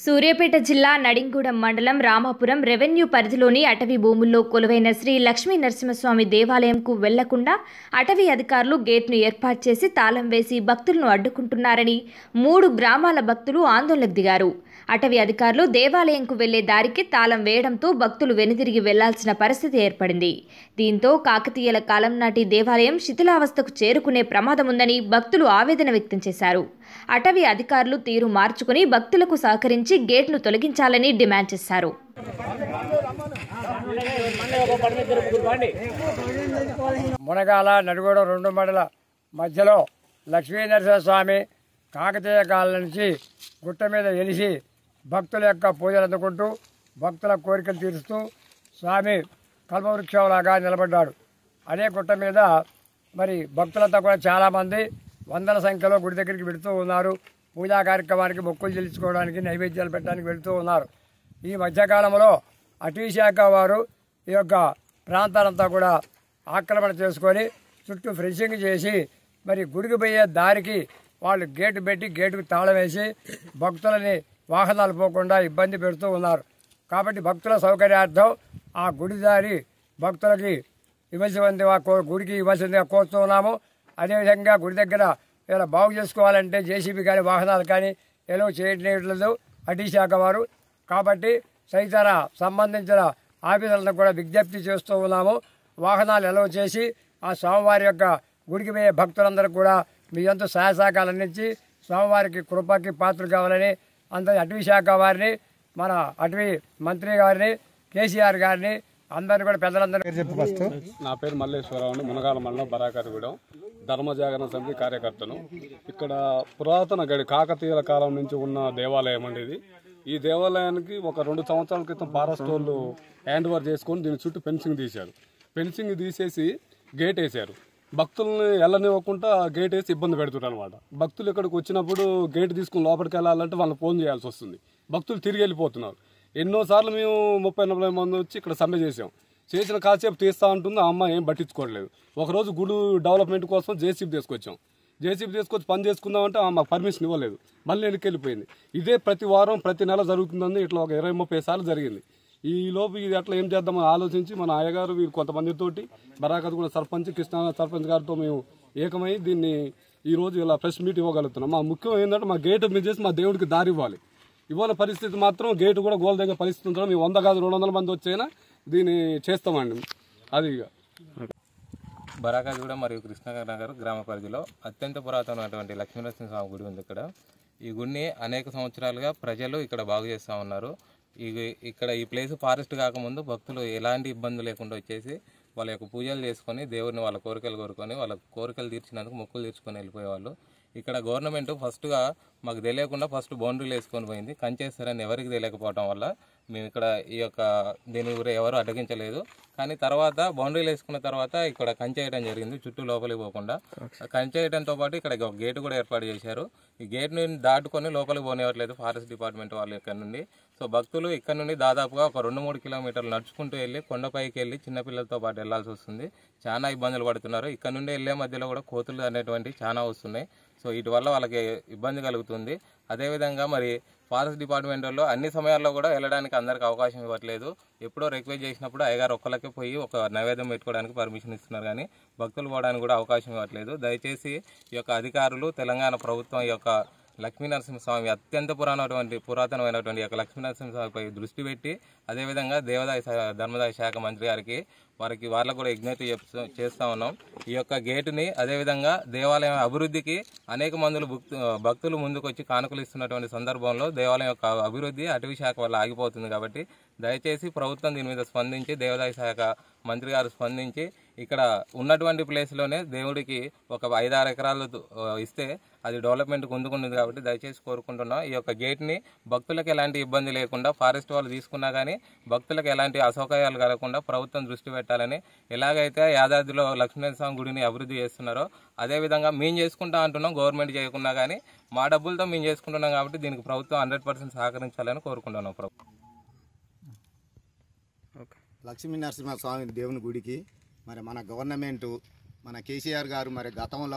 సూర్యాపేట జిల్లా నడింగూడెం మండలం రామాపురం రెవెన్యూ పరిధిలోని అటవీ భూముల్లో కొలువైన శ్రీ లక్ష్మీ నరసింహస్వామి దేవాలయంకు వెళ్లకుండా అటవీ అధికారులు గేట్ను ఏర్పాటు చేసి తాళం వేసి భక్తులను అడ్డుకుంటున్నారని మూడు గ్రామాల భక్తులు ఆందోళనకు దిగారు అటవీ అధికారులు దేవాలయంకు వెళ్లే దారికి తాళం వేయడంతో భక్తులు వెనుదిరిగి వెళ్లాల్సిన పరిస్థితి ఏర్పడింది దీంతో కాకతీయుల కాలం నాటి దేవాలయం శిథిలావస్థకు చేరుకునే ప్రమాదం ఉందని భక్తులు ఆవేదన వ్యక్తం చేశారు అటవీ అధికారులు తీరు మార్చుకుని భక్తులకు సహకరించి గేట్ను తొలగించాలని డిమాండ్ చేశారు మునగాల నడుగోడ రెండు మండల మధ్యలో లక్ష్మీనరసింహస్వామి కాకతీయ కాలం నుంచి గుట్ట మీద వెలిసి భక్తుల యొక్క పూజలు అందుకుంటూ భక్తుల కోరికలు తీరుస్తూ స్వామి కల్పవృక్షంలాగా నిలబడ్డాడు అదే గుట్ట మీద మరి భక్తులంతా కూడా చాలామంది వందల సంఖ్యలో గుడి దగ్గరికి వెళుతూ ఉన్నారు పూజా కార్యక్రమానికి మొక్కులు చెల్లించుకోవడానికి నైవేద్యాలు పెట్టడానికి వెళుతూ ఉన్నారు ఈ మధ్యకాలంలో అటవీ శాఖ వారు ఈ యొక్క ప్రాంతాలంతా కూడా ఆక్రమణ చేసుకొని చుట్టూ ఫ్రెషింగ్ చేసి మరి గుడికి పోయే దారికి వాళ్ళు గేటు పెట్టి గేటుకు తాళం వేసి భక్తులని వాహనాలు పోకుండా ఇబ్బంది పెడుతూ ఉన్నారు కాబట్టి భక్తుల సౌకర్యార్థం ఆ గుడి దారి భక్తులకి ఇవ్వాల్సిందిగా కో- గుడికి ఇవ్వాల్సిందిగా కోరుతూ ఉన్నాము అదేవిధంగా గుడి దగ్గర ఇలా బాగు చేసుకోవాలంటే జేసీబీ కానీ వాహనాలు కానీ ఎలో చేయట్లేదు అటవీ శాఖ వారు కాబట్టి తదితర సంబంధించిన ఆఫీసర్లను కూడా విజ్ఞప్తి చేస్తూ ఉన్నాము వాహనాలు ఎలవ చేసి ఆ స్వామివారి యొక్క గుడికి పోయే భక్తులందరూ కూడా మీ అంతా సహాయ సహకారాలు అందించి స్వామివారికి కృపకి పాత్రలు కావాలని అందరి అటవీ శాఖ వారిని మన అటవీ మంత్రి గారిని కేసీఆర్ గారిని అందరిని కూడా పెద్దలందరినీ నా పేరు మల్లేశ్వరరావు అండి మునగాల మండలం బరాకరిగూడెం ధర్మ జాగరణ సమితి కార్యకర్తను ఇక్కడ పురాతన గడి కాకతీయుల కాలం నుంచి ఉన్న దేవాలయం అండి ఇది ఈ దేవాలయానికి ఒక రెండు సంవత్సరాల క్రితం ఫారెస్ట్ వాళ్ళు హ్యాండ్ ఓవర్ చేసుకొని దీని చుట్టూ ఫెన్సింగ్ తీశారు ఫెన్సింగ్ తీసేసి గేట్ వేశారు భక్తుల్ని వెళ్ళనివ్వకుండా గేట్ వేసి ఇబ్బంది పెడుతున్నారు అనమాట భక్తులు ఇక్కడికి వచ్చినప్పుడు గేట్ తీసుకుని లోపలికి వెళ్ళాలంటే వాళ్ళని ఫోన్ చేయాల్సి వస్తుంది భక్తులు తిరిగి వెళ్ళిపోతున్నారు ఎన్నోసార్లు మేము ముప్పై నలభై మంది వచ్చి ఇక్కడ సమ్మె చేసాం చేసిన కాసేపు తీస్తా ఉంటుంది ఆ అమ్మ ఏం పట్టించుకోవట్లేదు ఒకరోజు గుడి డెవలప్మెంట్ కోసం జేసీబీ తీసుకొచ్చాం జేసీబీ తీసుకొచ్చి పని చేసుకుందామంటే ఆ మాకు పర్మిషన్ ఇవ్వలేదు మళ్ళీ వెనక్కి వెళ్ళిపోయింది ఇదే ప్రతి వారం ప్రతి నెల జరుగుతుందని ఇట్లా ఒక ఇరవై ముప్పై సార్లు జరిగింది ఈ లోపు ఇది అట్లా ఏం చేద్దామని ఆలోచించి మన అయ్యగారు వీరు కొంతమందితోటి బరాకత్ కూడా సర్పంచ్ కృష్ణా సర్పంచ్ గారితో మేము ఏకమై దీన్ని ఈ రోజు ఇలా ప్రెస్ మీట్ ఇవ్వగలుగుతున్నాం మా ముఖ్యం ఏంటంటే మా గేటు మీద చేసి మా దేవుడికి దారి ఇవ్వాలి ఇవాళ పరిస్థితి మాత్రం గేటు కూడా గోల దగ్గర పరిస్థితి ఉంచడం మేము వంద కాదు రెండు వందల మంది వచ్చైనా దీన్ని చేస్తామండి అది ఇక బరాకాజగూడ మరియు కృష్ణనగర్ గ్రామ పరిధిలో అత్యంత పురాతనమైనటువంటి లక్ష్మీనరసింహ స్వామి గుడి ఉంది ఇక్కడ ఈ గుడిని అనేక సంవత్సరాలుగా ప్రజలు ఇక్కడ బాగు చేస్తూ ఉన్నారు ఈ ఇక్కడ ఈ ప్లేస్ ఫారెస్ట్ కాకముందు భక్తులు ఎలాంటి ఇబ్బంది లేకుండా వచ్చేసి వాళ్ళ యొక్క పూజలు చేసుకొని దేవుడిని వాళ్ళ కోరికలు కోరుకొని వాళ్ళ కోరికలు తీర్చినందుకు మొక్కులు తీర్చుకొని వెళ్ళిపోయేవాళ్ళు ఇక్కడ గవర్నమెంట్ ఫస్ట్గా మాకు తెలియకుండా ఫస్ట్ బౌండరీలు వేసుకొని పోయింది కంచేస్తారని ఎవరికి తెలియకపోవడం వల్ల మేము ఇక్కడ ఈ యొక్క దీని గురి ఎవరు అడ్డగించలేదు కానీ తర్వాత బౌండరీలు వేసుకున్న తర్వాత ఇక్కడ కంచె వేయడం జరిగింది చుట్టూ లోపలికి పోకుండా ఆ కంచె వేయడంతో పాటు ఇక్కడ ఒక గేట్ కూడా ఏర్పాటు చేశారు ఈ గేట్ ని దాటుకొని లోపలికి పోనివ్వట్లేదు ఫారెస్ట్ డిపార్ట్మెంట్ వాళ్ళు ఇక్కడ నుండి సో భక్తులు ఇక్కడ నుండి దాదాపుగా ఒక రెండు మూడు కిలోమీటర్లు నడుచుకుంటూ వెళ్ళి కొండపైకి వెళ్ళి చిన్నపిల్లలతో పాటు వెళ్ళాల్సి వస్తుంది చాలా ఇబ్బందులు పడుతున్నారు ఇక్కడ నుండి వెళ్ళే మధ్యలో కూడా కోతులు అనేటువంటివి చాలా వస్తున్నాయి సో వీటి వల్ల వాళ్ళకి ఇబ్బంది కలుగుతుంది అదేవిధంగా మరి ఫారెస్ట్ డిపార్ట్మెంట్ వాళ్ళు అన్ని సమయాల్లో కూడా వెళ్ళడానికి అందరికి అవకాశం ఇవ్వట్లేదు ఎప్పుడో రిక్వెస్ట్ చేసినప్పుడు అయ్యగారు ఒక్కళ్ళకే పోయి ఒక నైవేద్యం పెట్టుకోవడానికి పర్మిషన్ ఇస్తున్నారు కానీ భక్తులు పోవడానికి కూడా అవకాశం ఇవ్వట్లేదు దయచేసి ఈ యొక్క అధికారులు తెలంగాణ ప్రభుత్వం ఈ యొక్క లక్ష్మీ నరసింహస్వామి అత్యంత పురాణటువంటి పురాతనమైనటువంటి ఈ యొక్క లక్ష్మీ నరసింహస్వామిపై దృష్టి పెట్టి అదేవిధంగా దేవాదాయ శా- ధర్మదాయ శాఖ మంత్రి గారికి వారికి వాళ్ళకు కూడా విజ్ఞప్తి చెప్తూ- చేస్తా ఉన్నాం ఈ యొక్క గేటుని అదేవిధంగా దేవాలయం అభివృద్ధికి అనేక మందులు భక్తు- భక్తులు ముందుకు వచ్చి కానుకలు ఇస్తున్నటువంటి సందర్భంలో దేవాలయం యొక్క అభివృద్ధి అటవీ శాఖ వల్ల ఆగిపోతుంది కాబట్టి దయచేసి ప్రభుత్వం దీని మీద స్పందించి దేవాదాయ శాఖ మంత్రి గారు స్పందించి ఇక్కడ ఉన్నటువంటి ప్లేస్లోనే దేవుడికి ఒక ఐదారు ఎకరాలు ఆ, ఇస్తే అది డెవలప్మెంట్ ముందుకుంటుంది కాబట్టి దయచేసి కోరుకుంటున్నాం ఈ యొక్క గేట్ని భక్తులకు ఎలాంటి ఇబ్బంది లేకుండా ఫారెస్ట్ వాళ్ళు తీసుకున్నా కానీ భక్తులకు ఎలాంటి అసౌకర్యాలు కలగకుండా ప్రభుత్వం దృష్టి పెట్టాలని ఎలాగైతే యాదాద్రిలో లక్ష్మీనరసింహ స్వామి గుడిని అభివృద్ధి చేస్తున్నారో అదేవిధంగా మేము చేసుకుంటా అంటున్నాం గవర్నమెంట్ చేయకున్నా కానీ మా డబ్బులతో మేము చేసుకుంటున్నాం కాబట్టి దీనికి ప్రభుత్వం హండ్రెడ్ పర్సెంట్ సహకరించాలని కోరుకుంటున్నాం ప్రభుత్వం లక్ష్మీ నరసింహస్వామి దేవుని గుడికి మరి మన గవర్నమెంటు మన కేసీఆర్ గారు మరి గతంలో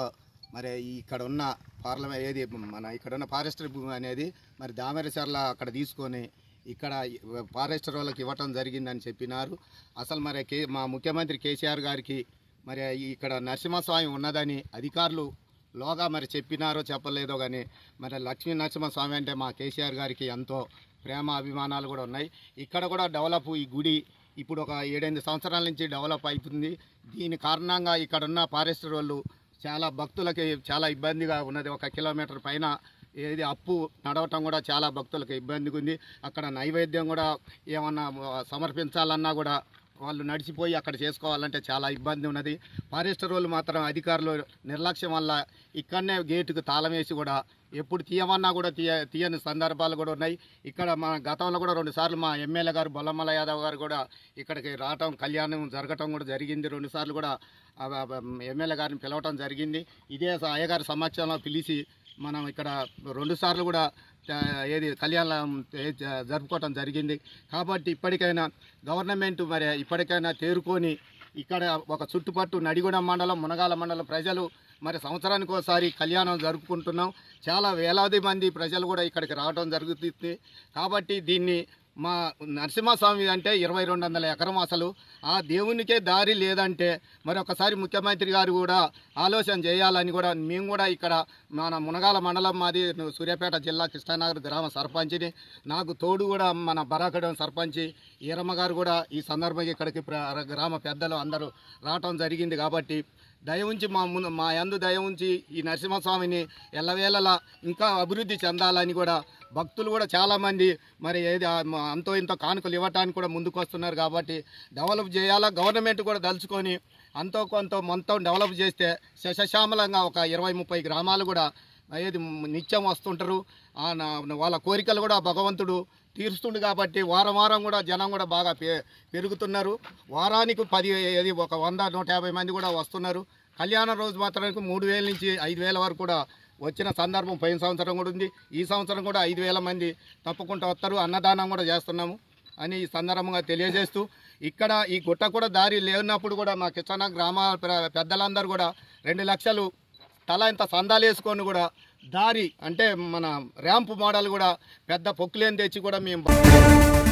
మరి ఈ ఇక్కడ ఉన్న పార్లమెంట్ ఏది మన ఇక్కడ ఉన్న ఫారెస్టర్ భూమి అనేది మరి దామెరచర్ల అక్కడ తీసుకొని ఇక్కడ ఫారెస్టర్ వాళ్ళకి ఇవ్వటం జరిగిందని చెప్పినారు అసలు మరి కే మా ముఖ్యమంత్రి కేసీఆర్ గారికి మరి ఇక్కడ నరసింహస్వామి ఉన్నదని అధికారులు లోగా మరి చెప్పినారో చెప్పలేదో కానీ మరి లక్ష్మీ నరసింహస్వామి అంటే మా కేసీఆర్ గారికి ఎంతో ప్రేమ అభిమానాలు కూడా ఉన్నాయి ఇక్కడ కూడా డెవలప్ ఈ గుడి ఇప్పుడు ఒక ఏడెనిమిది సంవత్సరాల నుంచి డెవలప్ అవుతుంది దీని కారణంగా ఇక్కడ ఉన్న ఫారెస్టర్ వాళ్ళు చాలా భక్తులకి చాలా ఇబ్బందిగా ఉన్నది ఒక కిలోమీటర్ పైన ఏది అప్పు నడవటం కూడా చాలా భక్తులకు ఇబ్బందిగా ఉంది అక్కడ నైవేద్యం కూడా ఏమన్నా సమర్పించాలన్నా కూడా వాళ్ళు నడిచిపోయి అక్కడ చేసుకోవాలంటే చాలా ఇబ్బంది ఉన్నది ఫారెస్టర్ వాళ్ళు మాత్రం అధికారులు నిర్లక్ష్యం వల్ల ఇక్కడనే గేటుకు తాళం వేసి కూడా ఎప్పుడు తీయమన్నా కూడా తీయ తీయని సందర్భాలు కూడా ఉన్నాయి ఇక్కడ మా గతంలో కూడా రెండు సార్లు మా ఎమ్మెల్యే గారు బొల్లమల్ల యాదవ్ గారు కూడా ఇక్కడికి రావటం కళ్యాణం జరగటం కూడా జరిగింది రెండు సార్లు కూడా ఆ, ఆ, ఎమ్మెల్యే గారిని పిలవటం జరిగింది ఇదే స- అయ్యగారి సమక్షంలో పిలిచి మనం ఇక్కడ రెండు సార్లు కూడా ఆ, ఏది కళ్యాణం ఏ- జ- జరుపుకోవటం జరిగింది కాబట్టి ఇప్పటికైనా గవర్నమెంట్ మరి ఇప్పటికైనా తేరుకొని ఇక్కడ ఒక చుట్టుపట్టు నడిగూడెం మండలం మునగాల మండలం ప్రజలు మరి సంవత్సరానికి ఒకసారి కళ్యాణం జరుపుకుంటున్నాం చాలా వేలాది మంది ప్రజలు కూడా ఇక్కడికి రావడం జరుగుతుంది కాబట్టి దీన్ని మా నరసింహస్వామి అంటే ఇరవై రెండు వందల ఎకరం అసలు ఆ దేవునికే దారి లేదంటే మరి ఒకసారి ముఖ్యమంత్రి గారు కూడా ఆలోచన చేయాలని కూడా మేము కూడా ఇక్కడ మన మునగాల మండలం మాది సూర్యాపేట జిల్లా కృష్ణానగర్ గ్రామ సర్పంచ్ని నాకు తోడు కూడా మన బరాకడం సర్పంచ్ ఈరమ్మ గారు కూడా ఈ సందర్భంగా ఇక్కడికి ప్ర- గ్రామ పెద్దలు అందరూ రావటం జరిగింది కాబట్టి దయ ఉంచి మా ముందు మా యందు దయ ఉంచి ఈ నరసింహస్వామిని ఎల్లవేళలా ఇంకా అభివృద్ధి చెందాలని కూడా భక్తులు కూడా చాలామంది మరి ఏది ఆ మ- అంతో ఇంతో కానుకలు ఇవ్వటానికి కూడా ముందుకు వస్తున్నారు కాబట్టి డెవలప్ చేయాలా గవర్నమెంట్ కూడా దలుచుకొని అంతో కొంత మొత్తం డెవలప్ చేస్తే శశశ్యామలంగా ఒక ఇరవై ముప్పై గ్రామాలు కూడా ఏది నిత్యం వస్తుంటారు ఆ నా- వాళ్ళ కోరికలు కూడా భగవంతుడు తీరుస్తుండు కాబట్టి వారం వారం కూడా జనం కూడా బాగా పె పెరుగుతున్నారు వారానికి పది ఏది ఒక వంద నూట యాభై మంది కూడా వస్తున్నారు కళ్యాణం రోజు మాత్రానికి మూడు వేల నుంచి ఐదు వేల వరకు కూడా వచ్చిన సందర్భం పోయిన సంవత్సరం కూడా ఉంది ఈ సంవత్సరం కూడా ఐదు వేల మంది తప్పకుండా వస్తారు అన్నదానం కూడా చేస్తున్నాము అని ఈ సందర్భంగా తెలియజేస్తూ ఇక్కడ ఈ గుట్ట కూడా దారి లేనప్పుడు కూడా మా కిచ్చన గ్రామ ప్ర- పెద్దలందరూ కూడా రెండు లక్షలు తల ఇంత సందాలు వేసుకొని కూడా దారి అంటే మన ర్యాంప్ మోడల్ కూడా పెద్ద పొక్కులేని తెచ్చి కూడా మేము